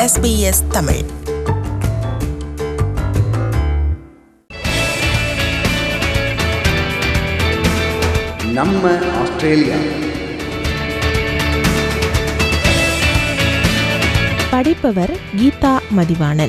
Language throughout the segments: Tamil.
SBS தமிழ் நம்ம ஆஸ்திரேலியா படிப்பவர் கீதா மதிவாணன்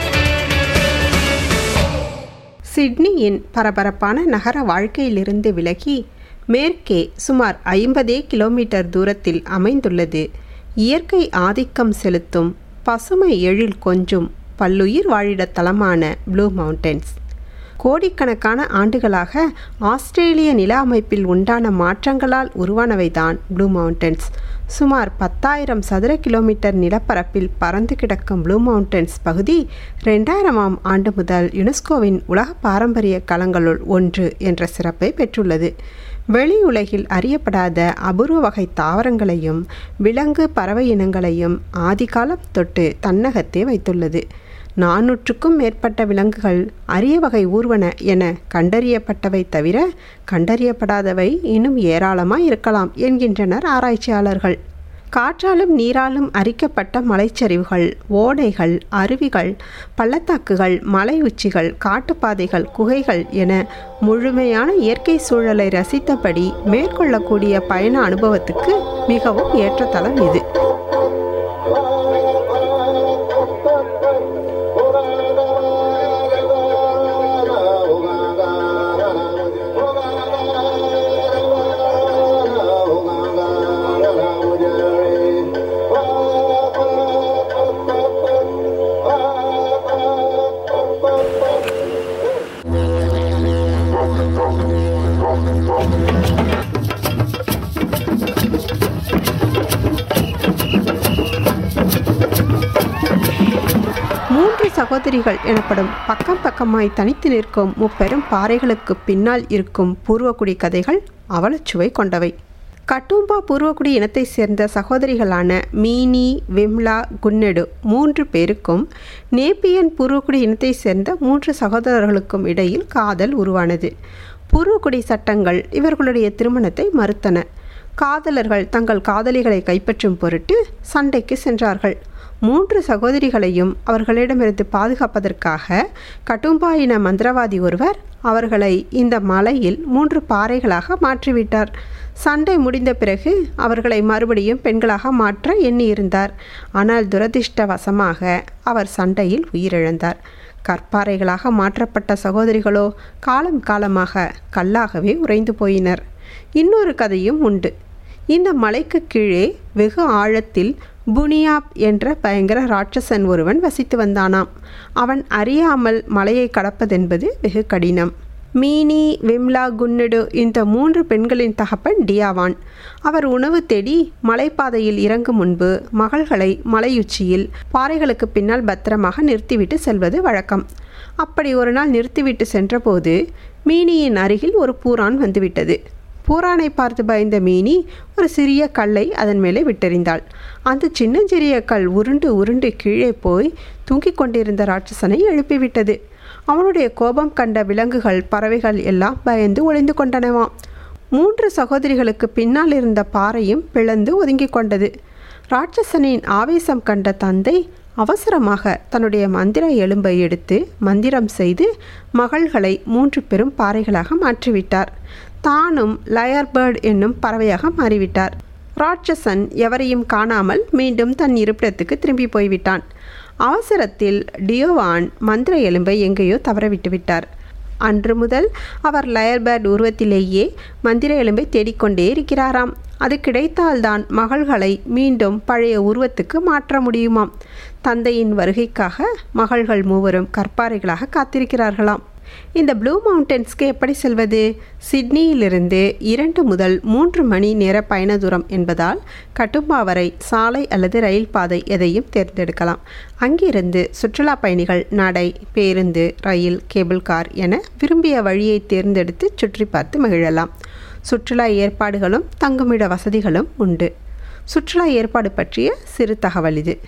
சிட்னியின் பரபரப்பான நகர வாழ்க்கையிலிருந்து விலகி மேற்கே சுமார் ஐம்பதே கிலோமீட்டர் தூரத்தில் அமைந்துள்ளது இயற்கை ஆதிக்கம் செலுத்தும் பசுமை எழில் கொஞ்சும் பல்லுயிர் வாழிடத் தலமான ப்ளூ மவுண்டன்ஸ் கோடிக்கணக்கான ஆண்டுகளாக ஆஸ்திரேலிய நில அமைப்பில் உண்டான மாற்றங்களால் உருவானவைதான் ப்ளூ மவுண்டன்ஸ் சுமார் பத்தாயிரம் சதுர கிலோமீட்டர் நிலப்பரப்பில் பறந்து கிடக்கும் ப்ளூ மவுண்டன்ஸ் பகுதி ரெண்டாயிரமாம் ஆண்டு முதல் யுனெஸ்கோவின் உலக பாரம்பரிய களங்களுள் ஒன்று என்ற சிறப்பை பெற்றுள்ளது வெளி உலகில் அறியப்படாத அபூர்வ வகை தாவரங்களையும் விலங்கு பறவை இனங்களையும் ஆதிகாலம் தொட்டு தன்னகத்தே வைத்துள்ளது நானூற்றுக்கும் மேற்பட்ட விலங்குகள் அரிய வகை ஊர்வன என கண்டறியப்பட்டவை தவிர கண்டறியப்படாதவை இன்னும் ஏராளமாய் இருக்கலாம் என்கின்றனர் ஆராய்ச்சியாளர்கள் காற்றாலும் நீராலும் அரிக்கப்பட்ட மலைச்சரிவுகள் ஓடைகள் அருவிகள் பள்ளத்தாக்குகள் மலை உச்சிகள் காட்டுப்பாதைகள் குகைகள் என முழுமையான இயற்கை சூழலை ரசித்தபடி மேற்கொள்ளக்கூடிய பயண அனுபவத்துக்கு மிகவும் ஏற்ற தலம் இது மூன்று சகோதரிகள் எனப்படும் பக்கம் பக்கமாய் தனித்து நிற்கும் முப்பெரும் பாறைகளுக்கு பின்னால் இருக்கும் பூர்வகுடி கதைகள் அவலச்சுவை கொண்டவை கட்டூம்பா பூர்வகுடி இனத்தைச் சேர்ந்த சகோதரிகளான மீனி விம்லா குன்னெடு மூன்று பேருக்கும் நேப்பியன் பூர்வகுடி இனத்தைச் சேர்ந்த மூன்று சகோதரர்களுக்கும் இடையில் காதல் உருவானது பூர்வகுடி சட்டங்கள் இவர்களுடைய திருமணத்தை மறுத்தன காதலர்கள் தங்கள் காதலிகளை கைப்பற்றும் பொருட்டு சண்டைக்கு சென்றார்கள் மூன்று சகோதரிகளையும் அவர்களிடமிருந்து பாதுகாப்பதற்காக கட்டும்பா இன மந்திரவாதி ஒருவர் அவர்களை இந்த மலையில் மூன்று பாறைகளாக மாற்றிவிட்டார் சண்டை முடிந்த பிறகு அவர்களை மறுபடியும் பெண்களாக மாற்ற எண்ணியிருந்தார் ஆனால் துரதிர்ஷ்டவசமாக அவர் சண்டையில் உயிரிழந்தார் கற்பாறைகளாக மாற்றப்பட்ட சகோதரிகளோ காலம் காலமாக கல்லாகவே உறைந்து போயினர் இன்னொரு கதையும் உண்டு இந்த மலைக்கு கீழே வெகு ஆழத்தில் புனியாப் என்ற பயங்கர ராட்சசன் ஒருவன் வசித்து வந்தானாம் அவன் அறியாமல் மலையை கடப்பதென்பது வெகு கடினம் மீனி விம்லா குன்னடு இந்த மூன்று பெண்களின் தகப்பன் டியாவான் அவர் உணவு தேடி மலைப்பாதையில் இறங்கும் முன்பு மகள்களை மலையுச்சியில் பாறைகளுக்கு பின்னால் பத்திரமாக நிறுத்திவிட்டு செல்வது வழக்கம் அப்படி ஒரு நாள் நிறுத்திவிட்டு சென்றபோது மீனியின் அருகில் ஒரு பூரான் வந்துவிட்டது பூரானை பார்த்து பயந்த மீனி ஒரு சிறிய கல்லை அதன் மேலே விட்டெறிந்தாள் அந்த சின்னஞ்சிறிய கல் உருண்டு உருண்டு கீழே போய் தூங்கிக் கொண்டிருந்த ராட்சசனை எழுப்பிவிட்டது அவனுடைய கோபம் கண்ட விலங்குகள் பறவைகள் எல்லாம் பயந்து ஒளிந்து கொண்டனவாம் மூன்று சகோதரிகளுக்கு பின்னால் இருந்த பாறையும் பிளந்து ஒதுங்கிக் கொண்டது ராட்சசனின் ஆவேசம் கண்ட தந்தை அவசரமாக தன்னுடைய மந்திர எலும்பை எடுத்து மந்திரம் செய்து மகள்களை மூன்று பெரும் பாறைகளாக மாற்றிவிட்டார் தானும் லயர்பேர்ட் என்னும் பறவையாக மாறிவிட்டார் ராட்சசன் எவரையும் காணாமல் மீண்டும் தன் இருப்பிடத்துக்கு திரும்பி போய்விட்டான் அவசரத்தில் டியோவான் மந்திர எலும்பை எங்கேயோ தவறவிட்டு விட்டார் அன்று முதல் அவர் லயர்பேர்ட் உருவத்திலேயே மந்திர எலும்பை தேடிக்கொண்டே இருக்கிறாராம் அது கிடைத்தால்தான் மகள்களை மீண்டும் பழைய உருவத்துக்கு மாற்ற முடியுமாம் தந்தையின் வருகைக்காக மகள்கள் மூவரும் கற்பாறைகளாக காத்திருக்கிறார்களாம் இந்த ப்ளூ மவுண்டன்ஸ்க்கு எப்படி செல்வது சிட்னியிலிருந்து இரண்டு முதல் மூன்று மணி நேர பயண தூரம் என்பதால் கட்டும்பா வரை சாலை அல்லது ரயில் பாதை எதையும் தேர்ந்தெடுக்கலாம் அங்கிருந்து சுற்றுலா பயணிகள் நடை பேருந்து ரயில் கேபிள் கார் என விரும்பிய வழியை தேர்ந்தெடுத்து சுற்றி பார்த்து மகிழலாம் சுற்றுலா ஏற்பாடுகளும் தங்குமிட வசதிகளும் உண்டு சுற்றுலா ஏற்பாடு பற்றிய சிறு தகவல் இது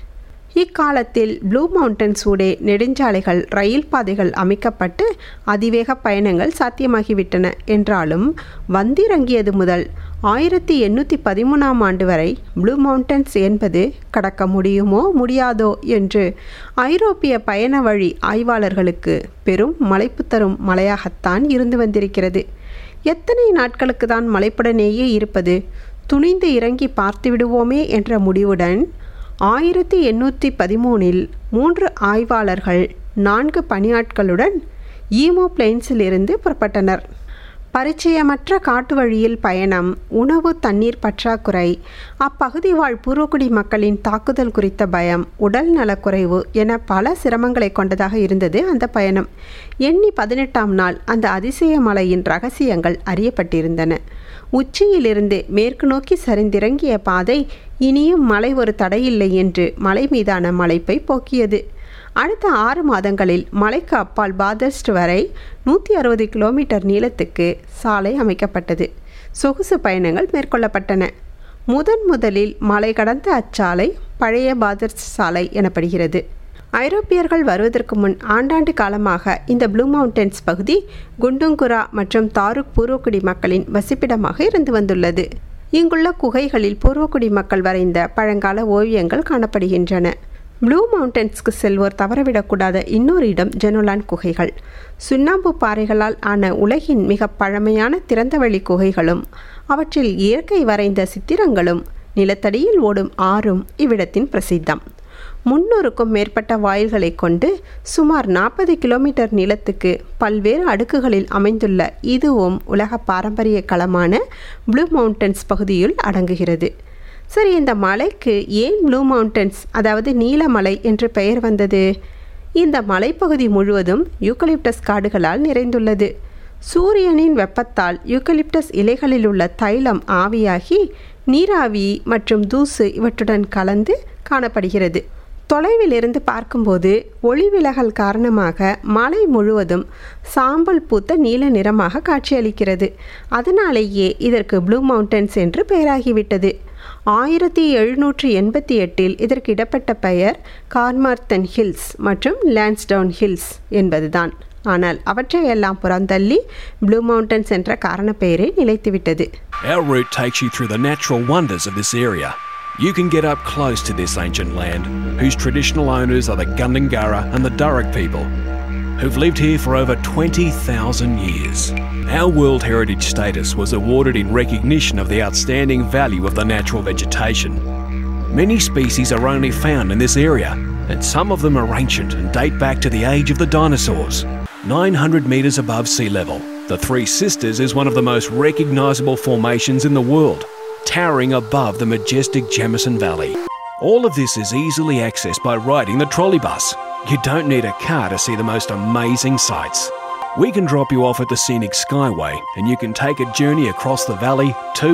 இக்காலத்தில் ப்ளூ மவுண்டன்ஸ் ஊடே நெடுஞ்சாலைகள் ரயில் பாதைகள் அமைக்கப்பட்டு அதிவேக பயணங்கள் சாத்தியமாகிவிட்டன என்றாலும் வந்திறங்கியது முதல் ஆயிரத்தி எண்ணூற்றி பதிமூணாம் ஆண்டு வரை ப்ளூ மவுண்டன்ஸ் என்பது கடக்க முடியுமோ முடியாதோ என்று ஐரோப்பிய பயண வழி ஆய்வாளர்களுக்கு பெரும் மலைப்பு தரும் மலையாகத்தான் இருந்து வந்திருக்கிறது எத்தனை நாட்களுக்கு தான் மலைப்புடனேயே இருப்பது துணிந்து இறங்கி பார்த்து விடுவோமே என்ற முடிவுடன் ஆயிரத்தி எண்ணூற்றி பதிமூனில் மூன்று ஆய்வாளர்கள் நான்கு பணியாட்களுடன் ஈமோ பிளெயின்ஸிலிருந்து புறப்பட்டனர் பரிச்சயமற்ற காட்டு வழியில் பயணம் உணவு தண்ணீர் பற்றாக்குறை அப்பகுதி வாழ் பூர்வக்குடி மக்களின் தாக்குதல் குறித்த பயம் உடல் நலக்குறைவு என பல சிரமங்களை கொண்டதாக இருந்தது அந்த பயணம் எண்ணி பதினெட்டாம் நாள் அந்த அதிசய மலையின் ரகசியங்கள் அறியப்பட்டிருந்தன உச்சியிலிருந்து மேற்கு நோக்கி சரிந்திறங்கிய பாதை இனியும் மலை ஒரு தடையில்லை என்று மலை மீதான மலைப்பை போக்கியது அடுத்த ஆறு மாதங்களில் மலைக்கு அப்பால் பாதஸ்ட் வரை நூற்றி அறுபது கிலோமீட்டர் நீளத்துக்கு சாலை அமைக்கப்பட்டது சொகுசு பயணங்கள் மேற்கொள்ளப்பட்டன முதன் முதலில் மலை கடந்த அச்சாலை பழைய பாதர்ஸ்ட் சாலை எனப்படுகிறது ஐரோப்பியர்கள் வருவதற்கு முன் ஆண்டாண்டு காலமாக இந்த ப்ளூ மவுண்டன்ஸ் பகுதி குண்டுங்குரா மற்றும் தாருக் பூர்வக்குடி மக்களின் வசிப்பிடமாக இருந்து வந்துள்ளது இங்குள்ள குகைகளில் பூர்வக்குடி மக்கள் வரைந்த பழங்கால ஓவியங்கள் காணப்படுகின்றன ப்ளூ மவுண்டன்ஸ்க்கு செல்வோர் தவறவிடக்கூடாத இன்னொரு இடம் ஜெனோலான் குகைகள் சுண்ணாம்பு பாறைகளால் ஆன உலகின் மிக பழமையான திறந்தவெளி குகைகளும் அவற்றில் இயற்கை வரைந்த சித்திரங்களும் நிலத்தடியில் ஓடும் ஆறும் இவ்விடத்தின் பிரசித்தம் முன்னூறுக்கும் மேற்பட்ட வாயில்களை கொண்டு சுமார் நாற்பது கிலோமீட்டர் நீளத்துக்கு பல்வேறு அடுக்குகளில் அமைந்துள்ள இதுவும் உலக பாரம்பரிய களமான ப்ளூ மவுண்டன்ஸ் பகுதியில் அடங்குகிறது சரி இந்த மலைக்கு ஏன் ப்ளூ மவுண்டன்ஸ் அதாவது நீலமலை என்று பெயர் வந்தது இந்த மலைப்பகுதி முழுவதும் யூக்கலிப்டஸ் காடுகளால் நிறைந்துள்ளது சூரியனின் வெப்பத்தால் யூக்கலிப்டஸ் இலைகளில் உள்ள தைலம் ஆவியாகி நீராவி மற்றும் தூசு இவற்றுடன் கலந்து காணப்படுகிறது தொலைவில் இருந்து பார்க்கும்போது ஒளி விலகல் காரணமாக மலை முழுவதும் சாம்பல் பூத்த நீல நிறமாக காட்சியளிக்கிறது அதனாலேயே இதற்கு ப்ளூ மவுண்டன்ஸ் என்று பெயராகிவிட்டது ஆயிரத்தி எழுநூற்றி எண்பத்தி எட்டில் இதற்கு இடப்பட்ட பெயர் கார்மார்த்தன் ஹில்ஸ் மற்றும் லான்ஸ்டவுன் ஹில்ஸ் என்பதுதான் ஆனால் அவற்றையெல்லாம் புறந்தள்ளி ப்ளூ மவுண்டன்ஸ் என்ற காரண பெயரே நிலைத்துவிட்டது Our route takes you through the natural wonders of this area. You can get up close to this ancient land, whose traditional owners are the Gundungara and the Durrock people, who've lived here for over 20,000 years. Our World Heritage status was awarded in recognition of the outstanding value of the natural vegetation. Many species are only found in this area, and some of them are ancient and date back to the age of the dinosaurs. 900 metres above sea level, the Three Sisters is one of the most recognisable formations in the world, towering above the majestic Jamison Valley. All of this is easily accessed by riding the trolley bus. You don't need a car to see the most amazing sights. We can drop you off at the scenic Skyway and you can take a journey across the valley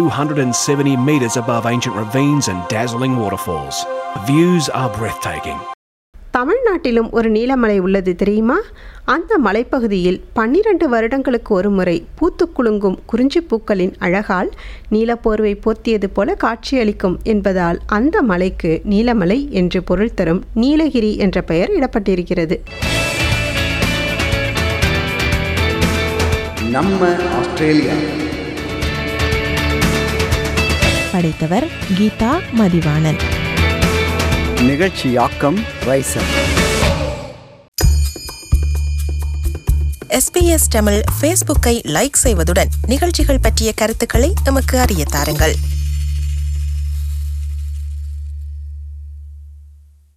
270 metres above ancient ravines and dazzling waterfalls. The views are breathtaking. தமிழ்நாட்டிலும் ஒரு நீலமலை உள்ளது தெரியுமா அந்த மலைப்பகுதியில் பன்னிரண்டு வருடங்களுக்கு ஒரு முறை பூத்து குலுங்கும் குறிஞ்சி பூக்களின் அழகால் நீலப்போர்வை போர்த்தியது போல காட்சியளிக்கும் என்பதால் அந்த மலைக்கு நீலமலை என்று பொருள் தரும் நீலகிரி என்ற பெயர் இடப்பட்டிருக்கிறது நம்ம ஆஸ்திரேலியா படைத்தவர் கீதா மதிவாணன் நிகழ்ச்சியாக்கம் ரைசர் எஸ்பிஎஸ் தமிழ் ஃபேஸ்புக்கை லைக் செய்வதுடன் நிகழ்ச்சிகள் பற்றிய கருத்துக்களை எமக்கு அறிய தாருங்கள்